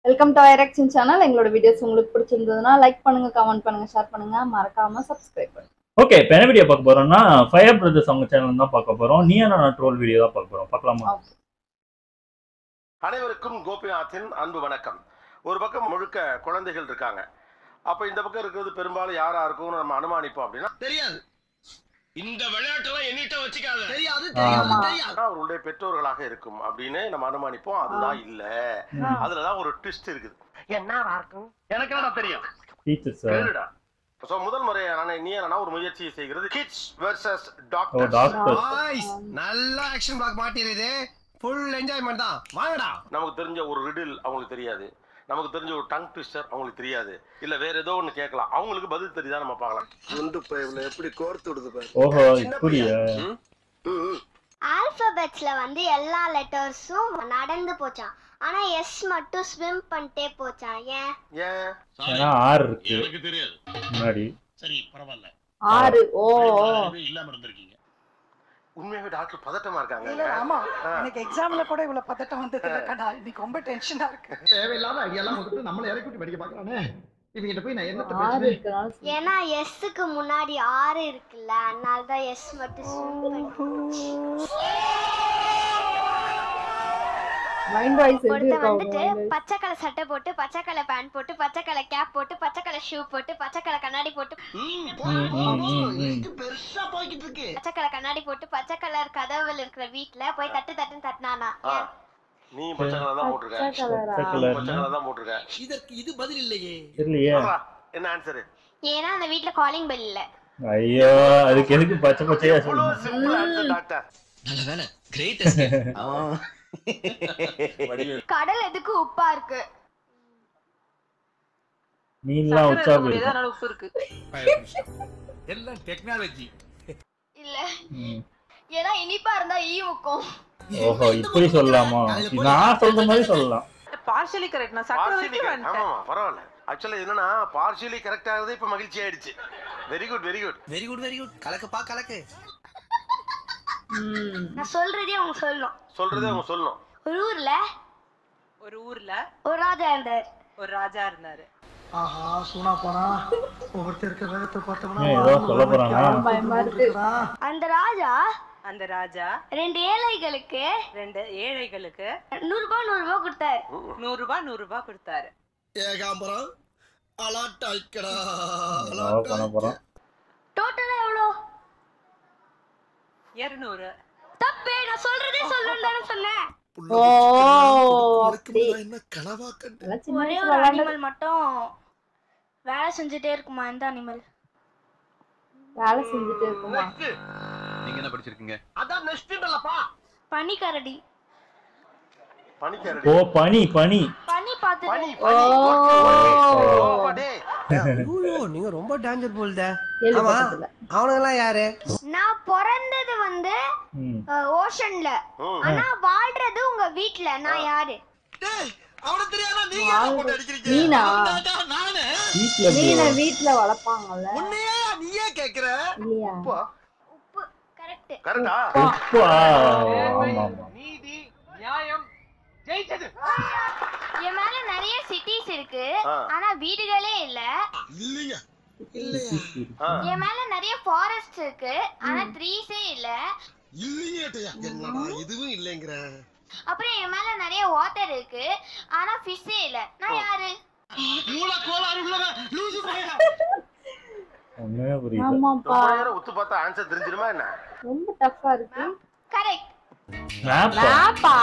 Welcome to ஐரக்ஷன் channel எங்களோட videos உங்களுக்கு பிடிச்சிருந்ததுன்னா லைக் பண்ணுங்க கமெண்ட் பண்ணுங்க ஷேர் பண்ணுங்க மறக்காம சப்ஸ்கிரைப் பண்ணுங்க ஓகே இப்போ என்ன வீடியோ பார்க்க போறோம்னா ஃபயர் பிரதர்ஸ் அவங்க சேனல் தான் பார்க்க போறோம் நீ என்ன ட்ரோல் வீடியோ தான் பார்க்க போறோம் பார்க்கலாமா Okay. அனைவருக்கும் கோபிநாத்தின் அன்பு வணக்கம் ஒரு பக்கம் முழுக்க குழந்தைகள் இருக்காங்க அப்ப இந்த பக்கம் இருக்கிறது பெரும்பாலும் யாரா இருக்கும்னு நம்ம அனுமானிப்போம் அப்படின்னா தெரியாது இந்த விளையாட்டெல்லாம் என்கிட்ட வச்சுக்காத தெரியாது ஆமா. தெரியாது ஆனா அவர்களுடைய பெற்றோர்களாக இருக்கும் அப்படின்னு நம்ம அனுமானிப்போம் அதுதான் இல்ல ம். அதுலதான் ஒரு ட்விஸ்ட் இருக்குது என்னவா இருக்கும் எனக்கு என்னடா தெரியும் டீச்சர்ஸ் கேளுடா சோ முதல் முறையான நீ என்னன்னா ஒரு முயற்சியை செய்கிறது கிட்ஸ் வெர்சஸ் ஓ டாக்டர் டாக்டர் பாய்ஸ் நல்ல ஆக்ஷன் பிளாக் மாட்டிருது ஃபுல் என்ஜாய்மெண்ட் தான் வாங்கடா நமக்கு தெரிஞ்ச ஒரு ரிடில் அவங்களுக்கு தெரியாது நமக்கு தெரிஞ்ச ஒரு டங் ட்விஸ்டர் அவங்களுக்கு தெரியாது இல்ல வேற ஏதோ ஒண்ணு கேட்கலாம் அவங்களுக்கு பதில் தெரியுதா நம்ம பார்க்கலாம் குண்டு பைப்ல எப்படி கோர்த்து விடுது பாரு ஓஹோ இப்படியா ஆல்பபெட்ஸ்ல வந்து எல்லா லெட்டர்ஸும் நடந்து போச்சான் ஆனா எஸ் மட்டும் ஸ்விம் பண்ணிட்டே போச்சான் ஏன் ஏன் ஏன்னா ஆறு இருக்கு எனக்கு தெரியாது முன்னாடி சரி பரவாயில்ல ஆறு ஓ ஓ. யாருமே இல்லாம இருந்திருக்கீங்க உண்மையாவே டாக்டர் பதட்டமா இருக்காங்க இல்ல ஆமா ஆ. எனக்கு எக்ஸாம்ல கூட இவ்வளவு பதட்டம் வந்தது இல்லக்கா இன்னைக்கு ரொம்ப டென்ஷனா இருக்கு தேவையில்லாத ஐடியாலாம் கொடுத்து நம்மள இறக்கி விட்டு படிக்க பாக்குறானே இவங்கிட்ட போய் நான் என்னத்த ஆறு பேசுவேன் இருக்கனால சொல்லு. ஏன்னா எஸ்ஸுக்கு முன்னாடி ஆறு இருக்குல்ல அதனால தான் எஸ் மட்டும் ஸ்விம் பண்ணி மைண்ட் வாய்ஸ் எப்படி ஒருத்தன் இருக்கா உங்க வந்துட்டு mind voice? பச்சை கலர் சட்டை போட்டு பச்சை கலர் பேண்ட் போட்டு பச்சை கலர் கேப் போட்டு பச்சை கலர் ஷூ போட்டு பச்சை கலர் கண்ணாடி போட்டு ம், ம், ம், ம். பெருசா போய்கிட்டு இருக்கு பச்சை கலர் கண்ணாடி போட்டு பச்சை கலர் கதவுல இருக்கிற வீட்ல போய் தட்டு தட்டுன்னு தட்டினானா ஆ. ஏன்? நீ பச்சை கலர் தான் போட்டிருக்க பச்சை கலரா? பச்சை நீ கலர். பச்சை கலர் தான் போட்டிருக்க இதற்கு இது பதில் இல்லையே தெரியலையே சொல்றா, என்ன ஆன்சர் ஏன்னா அந்த வீட்ல காலிங் பெல் இல்ல ஐயோ அதுக்கு எதுக்கு பச்சை பச்சையா இவ்வளவு சொல்லுங்க சிம்பிள் ஆன்சர் டாக்டர் நல்ல வேலை கிரேட் கடல் எதுக்கு உப்பா இருக்கு மீன்லாம் உச்சா போயிருக்கு உப்பு இருக்கு எல்லாம் டெக்னாலஜி இல்ல ம். ஏன்னா இனிப்பா இருந்தா ஈ முக்கும் ஓஹோ இப்படி சொல்லலாமா நான் சொல்ற மாதிரி சொல்லலாம் பார்ஷலி கரெக்ட் நான் சக்கரை பார்ஷியலி வரைக்கும் வந்துட்டேன் ஆமாமா பரவாயில்ல ஆக்சுவலா என்னன்னா பார்ஷியலி கரெக்ட் ஆகுது இப்ப மகிழ்ச்சி ஆயிடுச்சு very good very good very good very good கலக்குப்பா கலக்கு ம். நான் சொல்றதே அவங்க சொல்லணும் சொல்றதே அவங்க சொல்லணும் ஒரு ஊர்ல ஒரு ஊர்ல ஒரு ராஜா இருந்தார் ஒரு ராஜா இருந்தாரு ஆஹா சூனா போனா ஒவ்வொருத்தர் இருக்க வேகத்தை பார்த்தோம்னா ஏன் ஏதோ சொல்ல போறானா பயமா இருக்கு அந்த ராஜா அந்த ராஜா ரெண்டு ஏழைகளுக்கு ரெண்டு ஏழைகளுக்கு நூறு ரூபாய் நூறு ரூபாய் கொடுத்தாரு நூறு ரூபாய் நூறு ரூபாய் கொடுத்தாரு ஏகாம்பரம் அலாட்டாய்க்கடா என்னவோ பண்ண போறோம் டோட்டலா எவ்வளோ இருநூறு தப்பே நான் சொல்றதே சொல்லணும் தானே சொன்னேன் ஓ அப்படி என்ன கனவா கண்டு அதெல்லாம் சின்ன ஒரே வயசுல ஒரு விளையாண்டு அனிமல் மட்டும் வேலை செஞ்சுட்டே இருக்குமா எந்த அனிமல் வேலை செஞ்சுட்டு இருக்குமா நீங்க என்ன படிச்சிருக்கீங்க அதான் நெக்ஸ்ட்ன்றலப்பா பனிக்கரடி பனிக்காரடி ஓ பனி பனி பனி பனி பார்த்துட்டு பனி ஓ. ஓ, டேய். ஐயோ நீங்க ரொம்ப டேஞ்சர் போல்த கேள்விப்பட்டதில்ல அவனுங்கெல்லாம் யாரு நான் பிறந்தது வந்து ம். ஓஷன்ல ம். ஆனா வாழ்றது உங்க வீட்ல நான் யாரு அவன தெரியாதா நீங்க வாழ்- போட்டு அடிக்கிறீங்க மீனா நானு வீட்டுல மீனை வீட்டுல வளர்ப்பாங்கல்ல உன்னையே நீயே கேக்குற இல்லையா உப்பா? உப்பு கரெக்ட் கரெக்டா உப்பா ஆமா ஆமா நீதி நியாயம் ஜெயிச்சது என் மேல நிறைய சிட்டிஸ் இருக்கு ஆ. ஆனா வீடுகளே இல்ல இல்லையா ஆ. என் மேல நிறைய ஃபாரஸ்ட் இருக்கு ஆனா ட்ரீஸே இல்ல இல்லையேட்டையா என்னடா இதுவும் இல்லைங்கிற அப்புறம் என் மேல நிறைய வாட்டர் இருக்கு ஆனா ஃபிஷ்ஷே இல்ல நான் யாரு மூல கோளாறு உள்ளவன் லூசு பையனா ஒண்ணுமே புரியல ஆமாப்பா ரொம்ப நேரம் உத்து பார்த்தா ஆன்சர் தெரிஞ்சிருமா என்ன ரொம்ப டஃப்பா இருக்கு கரெக்ட் மேப்பா மேப்பா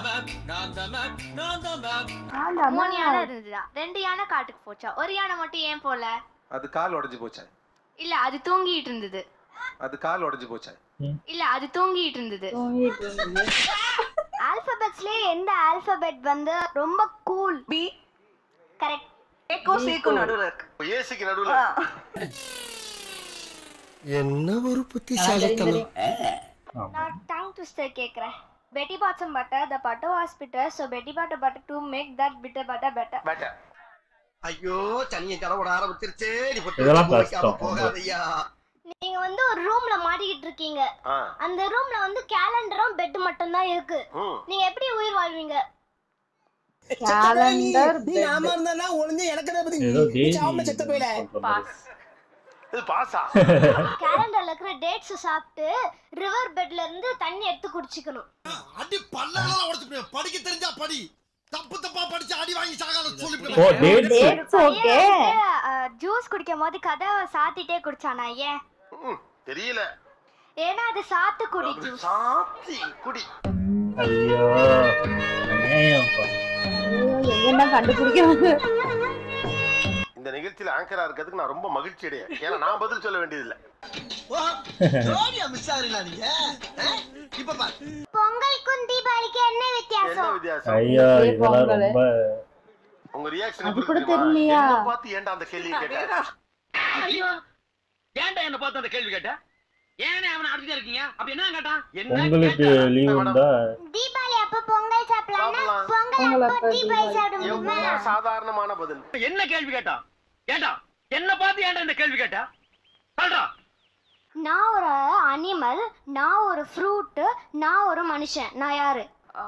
மூணு யானை இருந்துதா ரெண்டு யானை காட்டுக்கு போச்சா ஒரு யானை மட்டும் ஏன் போல அது கால் உடைஞ்சு போச்சா இல்ல அது தூங்கிட்டு இருந்தது அது கால் உடைஞ்சு போச்சா இல்ல அது தூங்கிட்டு இருந்தது தூங்கிட்டு இருந்தது ஆல்பபெட்ஸ்லயே எந்த ஆல்பபெட் வந்து ரொம்ப கூல் பி கரெக்ட் ஏக்கோ சீக்கோ நடுவுல இருக்கு ஏசிக்கு நடுவுல என்ன ஒரு தெரியும், புத்திசாலித்தனம் தெரியும். ஆமா நான் டங் ட்விஸ்டர் கேக்குறேன் Betty bought some butter the butter was bitter so betty bought a butter to make that bitter butter better batter ஐயோ சனியை கடவுட ஆரம்பிச்சிருச்சே நீ பொட்டு இதெல்லாம் வச்சு வைக்காம கஷ்டம். போகாதய்யா நீங்க வந்து ஒரு ரூம்ல மாட்டிக்கிட்டு இருக்கீங்க ஆ. அந்த ரூம்ல வந்து கேலண்டரும் பெட் மட்டும் தான் இருக்கு ம். நீங்க எப்படி உயிர் வாழ்வீங்க கேலண்டர் நீ நாம இருந்தா ஒளிஞ்சு எனக்கு என்ன பத்தி ஏதோ தேதி சாவுல செத்த போயில சொல்ற மாதிரி. இது பாசா கேலண்டர்ல இருக்கிற டேட்ஸ் சாப்பிட்டு ரிவர் பெட்ல இருந்து தண்ணி எடுத்து குடிச்சுக்கணும் அடி பல்லெல்லாம் உடைச்சு படிக்க தெரிஞ்சா படி தப்பு தப்பா படிச்சு அடி வாங்கி சாகாத ஓ சொல்லி டேட்ஸ் டேட்ஸ் ஓகே ஜூஸ் குடிக்கும் போது கதவை சாத்திட்டே குடிச்சானா ஏன் ம், தெரியல ஏன்னா அது சாத்துக்குடி ஜூஸ் சாத்தி குடி ஐயோ அநியாயம்ப்பா. என்ன கண்டுபிடிக்கிறது இந்த நிகழ்ச்சியில ஆங்கரா இருக்கிறதுக்கு நான் ரொம்ப மகிழ்ச்சி அடையேன் ஏன்னா நான் பதில் சொல்ல வேண்டியதில்லை ஜோடியா மிஸ் ஆகுறீங்களா நீங்க ஆ? இப்ப பாரு பொங்கலுக்கும் தீபாவளிக்கு என்ன என்ன வித்தியாசம் வித்தியாசம் ஐயா இதே இதெல்லாம் பொங்கல். ரொம்ப உங்க ரியாக்ஷன் அது கூட தெரியலையா? பார்த்து ஏன்டா அந்த கேள்வி கேட்ட ஏன்டா என்ன பார்த்து அந்த கேள்வி கேட்ட ஏனே அவனை அடிச்சுட்டே இருக்கீங்க அப்படி என்ன கேட்டான் என்ன உங்களுக்கு கேட்டான்? லீவ் இருந்தா தீபாவளி அப்ப பொங்கல் சாப்பிடலாம்னா சாப்பிடலாம். பொங்கல் பொங்கல் அப்ப அப்ப தீபாவளி தீபாவளி. சாப்பிட முடியுமா எவ்வளவு சாதாரணமான பதில் என்ன கேள்வி கேட்டான் கேட்டா என்ன பார்த்து ஏன்டா இந்த கேள்வி கேட்டா சொல்றா நான் ஒரு அனிமல் நான் ஒரு ஃப்ரூட் நான் ஒரு மனுஷன் நான் யாரு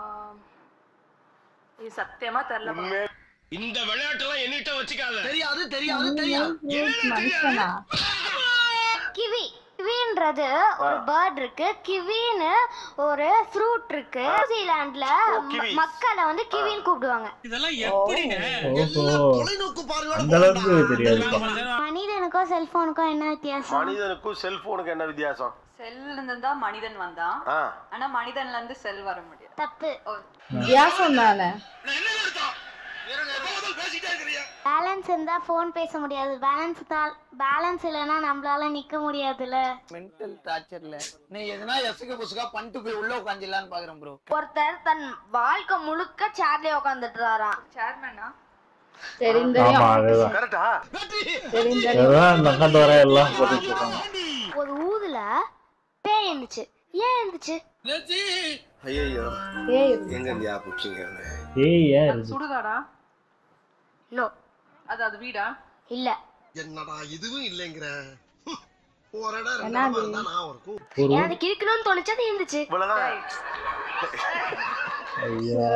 இது சத்தியமா தெரியல இந்த விளையாட்டெல்லாம் என்கிட்ட வச்சுக்காத தெரியாது தெரியாது தெரியாது மனுஷனா கிவி கிவின்றது ஒரு பேர்ட் இருக்கு கிவின்னு ஒரு ஃப்ரூட் இருக்கு நியூசிலாந்துல ஓ, kiwi. மக்களை வந்து கிவின்னு கூப்பிடுவாங்க ஓஹோ தொலைநோக்கு பார்வையோட அந்த அளவுக்கு தெரியாதுப்பா மனிதனுக்கும் செல்போனுக்கும் என்ன வித்தியாசம் மனிதனுக்கும் செல்போனுக்கு என்ன வித்தியாசம் செல்ல இருந்து தான் மனிதன் வந்தான் ஆ ஆனா மனிதன்ல இருந்து செல் வர முடியாது தப்பு வித்தியாசம் தானே நான் என்ன எடுத்தோம் பேசிட்டே இருக்கிறியா பேலன்ஸ் இருந்தா ஃபோன் பேச முடியாது பேலன்ஸ் பேலன்ஸ் இல்லைன்னா நம்மளால நிக்க முடியாதுல்ல மென்டல் டார்ச்சர்ல நீ எதுனா எசுக்கு புசுக்கா பண்ணிட்டு போய் உள்ள உட்காந்துலான்னு பாக்குறேன் ப்ரோ ஒருத்தர் தன் வாழ்க்கை முழுக்க சேர்லயே உட்காந்துட்டுறாராம் சேர்மேனா தெரியும் ஆமா தெரியும் அதுதான் கரெக்டா தெரியும் தெரியும் அதுதான் இந்த அக்கௌண்ட் வர எல்லாம் போட்டுட்டு இருக்காங்க ஒரு ஊதுல பேய் இருந்துச்சு ஏன் இருந்துச்சு ஐயோ ஏய் எங்க இந்தியா புடிச்சிங்க ஏய் ஏன் இருக்கு சுடுகாடா நோ அது அது வீடா இல்ல என்னடா இதுவும் இல்லைங்கிற ஒரு இடம் என்ன ரெண்டு அது? இருந்தா நான் இருக்கும் ஒரு ஏன் அது கிறுக்கணும்னு தோணுச்சு அது இருந்துச்சு இவ்வளவுதான் ஐயா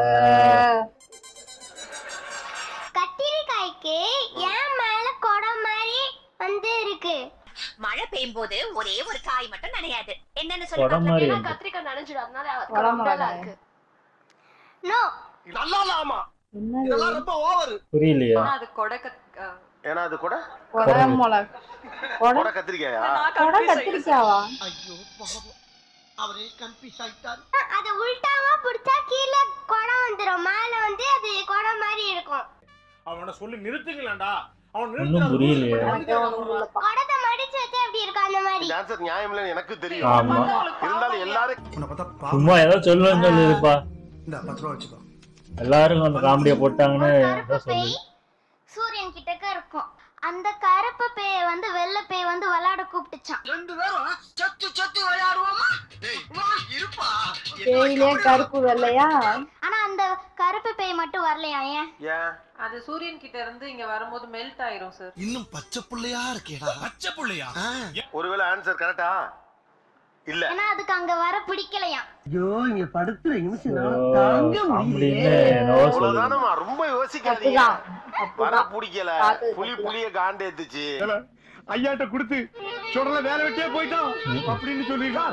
கத்திரிக்காய்க்கு ஏன் மேல குடம் மாதிரி வந்து இருக்கு மழை பெய்யும் போது ஒரே ஒரு காய் மட்டும் நனையாது என்னன்னு குடம் மாதிரி இருக்கு. கத்திரிக்காய் நனைஞ்சிடும் அதனால குடமிளகாய். நோ நல்லா இல்லாமா என்னது இதெல்லாம் ரொம்ப ஓவர் புரியலையா ஆனா அது கொடை ஏன்னா அது கூட கொடை மிளகா கொடை கூட கத்திரிக்காயா கொடை கத்திரிக்காவா ஐயோ பாவம் அவரே கன்ஃபியூஸ் ஆயிட்டாரு அது உல்டாவா பிடிச்சா கீழே குடம் வந்துரும் மேல வந்து அது குடம் மாதிரி இருக்கும் அவனை சொல்லி நிறுத்துங்களேன்டா அவன் ஒன்றும் புரியலையே எனக்கே ஒண்ணும் புரியலப்பா. குடத்தை மடிச்சு வச்சா எப்படி இருக்கும் அந்த மாதிரி இந்த ஆன்சர் நியாயம் இல்லைன்னு எனக்கு தெரியும் ஆமா இருந்தாலும் எல்லாரும் உன்னை பார்த்தா பாவம். சும்மா ஏதோ சொல்லுவேன்னு சொல்லுதுப்பா இந்தா, பத்து ரூபா வச்சுக்கோ எல்லாரும் அந்த காமெடியை போட்டாங்கன்னு ஒரு ஏதோ கருப்பு சொல்லுது பேய் சூரியன் கிட்டக்க இருக்கும் அந்த கருப்பு பேய வந்து வெள்ளை பேய் வந்து விளையாட கூப்பிட்டுச்சான் ரெண்டு பேரும் சத்து சத்து விளையாடுவோமா வா, இருப்பா பேயிலே கருப்பு வெள்ளையா ஆனா அந்த கருப்பு பேய் மட்டும் வரலையா ஏன் ஏன் அது சூரியன் கிட்ட இருந்து இங்க வரும்போது மெல்ட் ஆயிரும் சார் இன்னும் பச்சை புள்ளையா இருக்கேடா பச்சை புள்ளையா ஒருவேளை ஆன்சர் கரெக்டா இல்ல ஏன்னா அதுக்கு அங்க வர பிடிக்கலையா ஐயோ இங்க படுத்துற நிமிஷம் ஓ, அப்படின்னு என்னவோ சொல்லுது அவ்வளவுதானமா ரொம்ப யோசிக்காதீங்க தப்புதான் வர தப்புதான் பிடிக்கல பார்த்தது புலி தப்புதான். புளிய காண்டேத்துச்சு ஐயாட்ட கொடுத்து சுடல வேலை வெட்டியே போயிட்டான் அப்படின்னு சொல்லிடா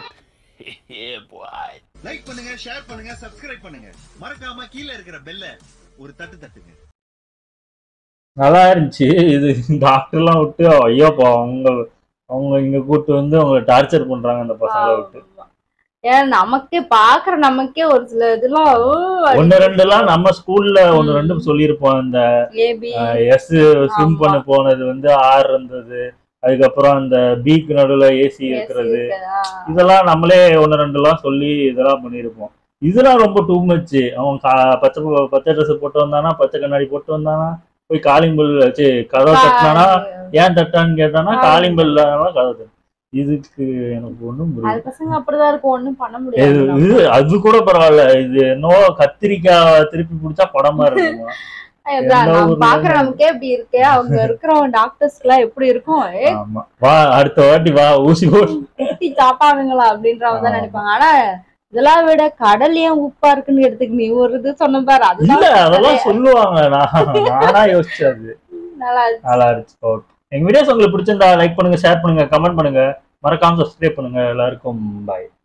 லைக் பண்ணுங்க ஷேர் பண்ணுங்க சப்ஸ்கிரைப் பண்ணுங்க மறக்காம கீழே இருக்கிற பெல்ல ஒரு தட்டு தட்டுங்க நல்லா இருந்துச்சு இது டாக்டர்லாம் விட்டு ஐயோப்பா அவங்க அவங்க இங்க கூட்டு வந்து அவங்களை டார்ச்சர் பண்றாங்க அந்த பசங்களை விட்டு ஏன் நமக்கே பாக்குற நமக்கே ஒரு சில இதெல்லாம் ஒன்னு ரெண்டு எல்லாம் நம்ம ஸ்கூல்ல ஒன்னு ரெண்டு சொல்லியிருப்போம் இந்த ஏபி எஸ் ஸ்விம் பண்ண போனது வந்து ஆர் இருந்தது அதுக்கப்புறம் அந்த பீக் நடுவுல ஏசி இருக்கிறது இதெல்லாம் நம்மளே ஒன்னு ரெண்டு எல்லாம் சொல்லி இதெல்லாம் பண்ணியிருப்போம் இதெல்லாம் ரொம்ப டூ மச் அவன் கா- பச்சை பு- பச்சை ட்ரெஸ் போட்டு வந்தானா பச்சை கண்ணாடி போட்டு வந்தானா போய் காலிங் பெல் வச்சு கதவை தட்டினானா ஏன் தட்டான்னு கேட்டானா காலிங் பெல் கதவை தட்டு. இதுக்கு எனக்கு ஒண்ணும் புரியல அது பசங்க அப்படிதான் இருக்கும் ஒண்ணும் பண்ண இது முடியாது நம்ம. இது அது கூட பரவாயில்ல இது என்னவோ கத்திரிக்காய் திருப்பி பிடிச்சா படமா இருக்குமா அதான் எந்த நம்ம ஊர்ல பாக்குற நமக்கே இப்படி இருக்கு அவங்க இருக்கிறவங்க டாக்டர்ஸ்க்கு எல்லாம் எப்படி இருக்கும் ஏ ஆமா வா அடுத்த வாட்டி வா ஊசி போட்டு குட்டி சாப்பாடுங்களா அப்படின்றவங்க தான் ஆமா. நினைப்பாங்க ஆனா இதெல்லாம் விட கடல் ஏன் உப்பா இருக்குன்னு எடுத்துக்க நீ ஒரு இது சொன்ன பாரு இல்ல அதுதான் அதெல்லாம் சொல்லுவாங்க நான் நானா யோசிச்சது நல்லா இருந்துச்சு. நல்லா இருந்துச்சு ஓகே எங்க வீடியோஸ் உங்களுக்கு பிடிச்சிருந்தா லைக் பண்ணுங்க ஷேர் பண்ணுங்க கமெண்ட் பண்ணுங்க மறக்காம சப்ஸ்கிரைப் பண்ணுங்க எல்லாருக்கும் பாய்